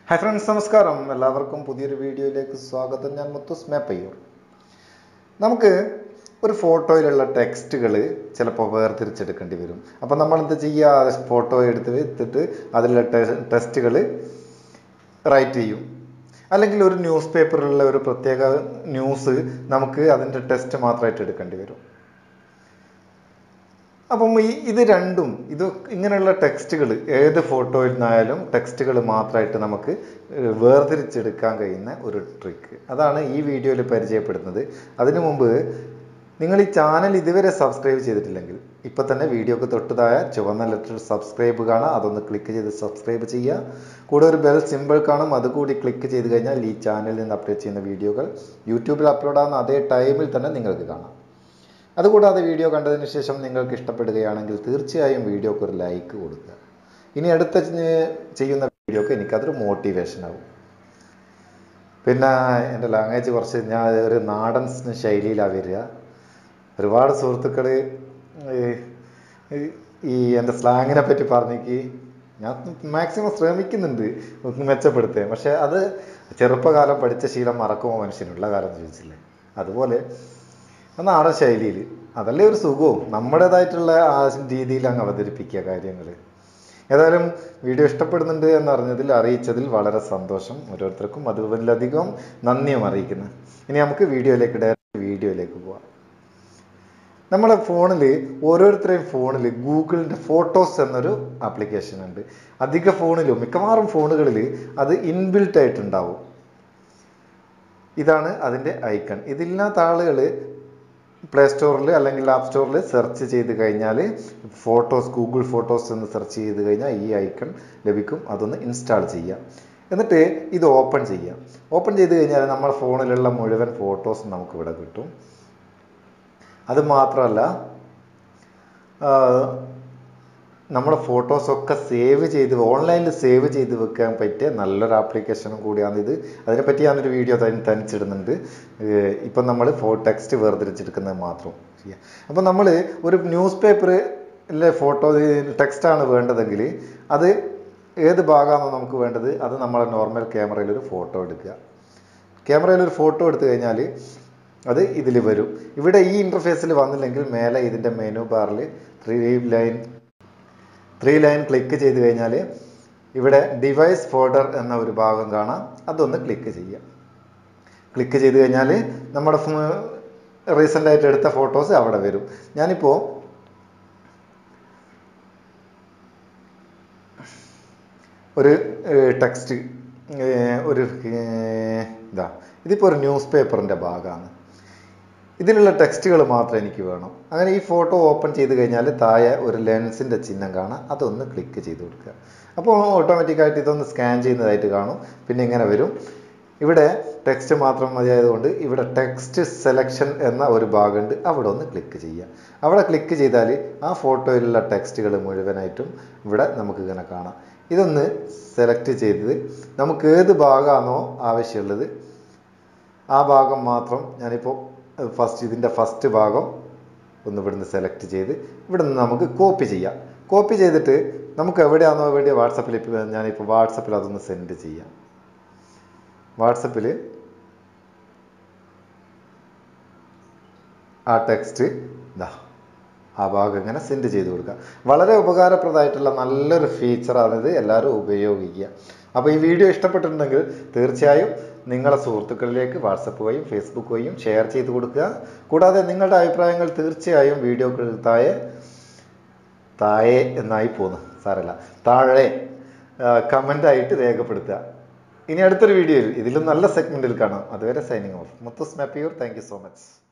hi friends നമസ്കാരം എല്ലാവർക്കും പുതിയൊരു വീഡിയോയിലേക്ക് സ്വാഗതം ഞാൻ മുത്തുസ് മേപ്പയ്യൂർ നമുക്ക് ഒരു ഫോട്ടോയിലുള്ള ടെക്സ്റ്റുകൾ ചിലപ്പോൾ വേർതിരിച്ചെടുക്കേണ്ടി വരും അപ്പോൾ നമ്മൾ എന്ത് ചെയ്യുക ഫോട്ടോ എടുത്ത് എടുത്തിട്ട് അതിലുള്ള ടെക്സ്റ്റുകൾ റൈറ്റ് ചെയ്യും അല്ലെങ്കിൽ ഒരു ന്യൂസ് പേപ്പറിലുള്ള ഒരു പ്രത്യേക ന്യൂസ് നമുക്ക് അതിൻ്റെ ടെസ്റ്റ് മാത്രമായിട്ട് എടുക്കേണ്ടി വരും അപ്പം ഈ ഇത് രണ്ടും ഇത് ഇങ്ങനെയുള്ള ടെക്സ്റ്റുകൾ ഏത് ഫോട്ടോയിൽ നിന്നായാലും ടെക്സ്റ്റുകൾ മാത്രമായിട്ട് നമുക്ക് ഏഹ്, വേർതിരിച്ചെടുക്കാൻ കഴിയുന്ന ഒരു ട്രിക്ക് അതാണ് ഈ വീഡിയോയിൽ പരിചയപ്പെടുന്നത് അതിനു മുമ്പ് നിങ്ങൾ ഈ ചാനൽ ഇതുവരെ സബ്സ്ക്രൈബ് ചെയ്തിട്ടില്ലെങ്കിൽ ഇപ്പം തന്നെ വീഡിയോക്ക് തൊട്ടതായ ചുവന്ന ലെറ്റർ സബ്സ്ക്രൈബ് കാണാം അതൊന്ന് ക്ലിക്ക് ചെയ്ത് സബ്സ്ക്രൈബ് ചെയ്യുക കൂടെ ഒരു ബെൽ സിമ്പിൾ കാണും അതുകൂടി ക്ലിക്ക് ചെയ്ത് കഴിഞ്ഞാൽ ഈ ചാനലിൽ നിന്ന് അപ്ഡേറ്റ് ചെയ്യുന്ന വീഡിയോകൾ യൂട്യൂബിൽ അപ്ലോഡ് ആകുന്ന അതേ ടൈമിൽ തന്നെ നിങ്ങൾക്ക് കാണാം അതുകൂടാതെ വീഡിയോ കണ്ടതിന് ശേഷം നിങ്ങൾക്ക് ഇഷ്ടപ്പെടുകയാണെങ്കിൽ തീർച്ചയായും വീഡിയോക്ക് ഒരു ലൈക്ക് കൊടുക്കുക ഇനി അടുത്ത ചെ- ചെയ്യുന്ന വീഡിയോക്ക് എനിക്കതൊരു മോട്ടിവേഷൻ ആവും പിന്നെ എൻ്റെ ലാംഗ്വേജ് കുറച്ച് ഞാൻ ഒരു നാടൻ ശൈലിയിലാണ് വരിക ഒരുപാട് സുഹൃത്തുക്കൾ ഈ എൻ്റെ സ്ലാങ്ങിനെ പറ്റി പറഞ്ഞേക്ക് ഞാൻ മാക്സിമം ശ്രമിക്കുന്നുണ്ട് ഒന്ന് മെച്ചപ്പെടുത്താൻ പക്ഷേ അത് ചെറുപ്പകാലം പഠിച്ച ശീലം മറക്കുമോ മനുഷ്യനുള്ള കാലം ചോദിച്ചില്ലേ അതുപോലെ നാടൻ ശൈലിയിൽ അതല്ലേ ഒരു സുഖവും നമ്മുടേതായിട്ടുള്ള ആ രീതിയിൽ അങ്ങ് അവതരിപ്പിക്കുക കാര്യങ്ങൾ ഏതായാലും വീഡിയോ ഇഷ്ടപ്പെടുന്നുണ്ട് എന്നറിഞ്ഞതിൽ അറിയിച്ചതിൽ വളരെ സന്തോഷം ഓരോരുത്തർക്കും അതുപോലധികം നന്ദിയും അറിയിക്കുന്നു ഇനി നമുക്ക് വീഡിയോയിലേക്ക് ഡയറക്റ്റ് വീഡിയോയിലേക്ക് പോവാം നമ്മുടെ ഫോണിൽ ഓരോരുത്തരെയും ഫോണിൽ ഗൂഗിളിൻ്റെ ഫോട്ടോസ് എന്നൊരു ആപ്ലിക്കേഷൻ ഉണ്ട് അധിക ഫോണിലും മിക്കവാറും ഫോണുകളിൽ അത് ഇൻബിൽറ്റ് ആയിട്ടുണ്ടാവും ഇതാണ് അതിൻ്റെ ഐക്കൺ ഇതില്ലാത്ത ആളുകൾ പ്ലേ സ്റ്റോറിൽ അല്ലെങ്കിൽ ആപ്പ് സ്റ്റോറിൽ സെർച്ച് ചെയ്ത് കഴിഞ്ഞാൽ ഫോട്ടോസ് ഗൂഗിൾ ഫോട്ടോസ് എന്ന് സെർച്ച് ചെയ്ത് കഴിഞ്ഞാൽ ഈ ഐക്കൺ ലഭിക്കും അതൊന്ന് ഇൻസ്റ്റാൾ ചെയ്യാം എന്നിട്ട് ഇത് ഓപ്പൺ ചെയ്യാം ഓപ്പൺ ചെയ്ത് കഴിഞ്ഞാൽ നമ്മുടെ ഫോണിലുള്ള മുഴുവൻ ഫോട്ടോസും നമുക്ക് ഇവിടെ കിട്ടും അത് മാത്രമല്ല ആ, നമ്മുടെ ഫോട്ടോസൊക്കെ സേവ് ചെയ്ത് ഓൺലൈനിൽ സേവ് ചെയ്ത് വെക്കാൻ പറ്റിയ നല്ലൊരു ആപ്ലിക്കേഷനും കൂടിയാണ് ഇത് അതിനെപ്പറ്റി ഞാനൊരു വീഡിയോ തനി തനിച്ചിടുന്നുണ്ട് ഏഹ് ഇപ്പം നമ്മൾ ഫോ ടെക്സ്റ്റ് വേർതിരിച്ചെടുക്കുന്നത് മാത്രം ചെയ്യാം അപ്പം നമ്മൾ ഒരു ന്യൂസ് പേപ്പറിലെ ഫോട്ടോ ടെക്സ്റ്റാണ് വേണ്ടതെങ്കിൽ അത് ഏത് ഭാഗമാണോ നമുക്ക് വേണ്ടത് അത് നമ്മളെ നോർമൽ ക്യാമറയിൽ ഒരു ഫോട്ടോ എടുക്കുക ക്യാമറയിൽ ഒരു ഫോട്ടോ എടുത്തു കഴിഞ്ഞാൽ അത് ഇതിൽ വരും ഇവിടെ ഈ ഇൻ്റർഫേസിൽ വന്നില്ലെങ്കിൽ മേലെ ഇതിൻ്റെ മെനു ബാറിൽ three line three line click ചെയ്ത് കഴിഞ്ഞാൽ ഇവിടെ ഡിവൈസ് ഫോൾഡർ എന്ന ഒരു ഭാഗം കാണാം അതൊന്ന് ക്ലിക്ക് ചെയ്യാം ക്ലിക്ക് ചെയ്ത് കഴിഞ്ഞാൽ നമ്മുടെ റീസെൻ്റ് ആയിട്ട് എടുത്ത ഫോട്ടോസ് അവിടെ വരും ഞാനിപ്പോൾ ഒരു ടെക്സ്റ്റ് ഒരു ഏഹ്, ഇതാ ഇതിപ്പോൾ ഒരു ന്യൂസ് പേപ്പറിൻ്റെ ഭാഗമാണ് ഇതിലുള്ള ടെക്സ്റ്റുകൾ മാത്രം എനിക്ക് വേണം അങ്ങനെ ഈ ഫോട്ടോ ഓപ്പൺ ചെയ്ത് കഴിഞ്ഞാൽ താഴെ ഒരു ലെൻസിൻ്റെ ചിഹ്നം കാണാം അതൊന്ന് ക്ലിക്ക് ചെയ്ത് കൊടുക്കുക അപ്പോൾ ഓട്ടോമാറ്റിക്കായിട്ട് ഇതൊന്ന് സ്കാൻ ചെയ്യുന്നതായിട്ട് കാണും പിന്നെ ഇങ്ങനെ വരും ഇവിടെ ടെക്സ്റ്റ് മാത്രം മതിയായതുകൊണ്ട് ഇവിടെ ടെക്സ്റ്റ് സെലക്ഷൻ എന്ന ഒരു ഭാഗമുണ്ട് അവിടെ ഒന്ന് ക്ലിക്ക് ചെയ്യുക അവിടെ ക്ലിക്ക് ചെയ്താൽ ആ ഫോട്ടോയിലുള്ള ടെക്സ്റ്റുകൾ മുഴുവനായിട്ടും ഇവിടെ നമുക്ക് ഇങ്ങനെ കാണാം ഇതൊന്ന് സെലക്ട് ചെയ്തത് നമുക്ക് ഏത് ഭാഗമാണോ ആവശ്യമുള്ളത് ആ ഭാഗം മാത്രം ഞാനിപ്പോൾ ഫസ്റ്റ് ഇതിൻ്റെ ഫസ്റ്റ് ഭാഗം ഒന്ന് ഇവിടുന്ന് സെലക്ട് ചെയ്ത് ഇവിടെ നിന്ന് നമുക്ക് കോപ്പി ചെയ്യാം കോപ്പി ചെയ്തിട്ട് നമുക്ക് എവിടെയാണോ വേണ്ടിയ വാട്സപ്പിൽ ഇപ്പോൾ ഞാനിപ്പോൾ വാട്സപ്പിൽ അതൊന്ന് സെൻഡ് ചെയ്യാം വാട്സപ്പിൽ ആ ടെക്സ്റ്റ് ഇതാ ആ ഭാഗം ഇങ്ങനെ സെൻഡ് ചെയ്ത് കൊടുക്കുക വളരെ ഉപകാരപ്രദമായിട്ടുള്ള നല്ലൊരു ഫീച്ചറാണിത് എല്ലാവരും ഉപയോഗിക്കുക അപ്പോൾ ഈ വീഡിയോ ഇഷ്ടപ്പെട്ടിട്ടുണ്ടെങ്കിൽ തീർച്ചയായും നിങ്ങളെ സുഹൃത്തുക്കളിലേക്ക് വാട്സപ്പ് വഴിയും ഫേസ്ബുക്ക് വഴിയും ഷെയർ ചെയ്ത് കൊടുക്കുക കൂടാതെ നിങ്ങളുടെ അഭിപ്രായങ്ങൾ തീർച്ചയായും വീഡിയോക്ക് താഴെ താഴെ എന്നായി പോന്നു സാരല്ല താഴെ കമൻ്റായിട്ട് രേഖപ്പെടുത്തുക ഇനി അടുത്തൊരു വീഡിയോയിൽ ഇതിലും നല്ല സെഗ്മെൻറ്റിൽ കാണാം അതുവരെ signing off Muthus Mappiyoor thank you so much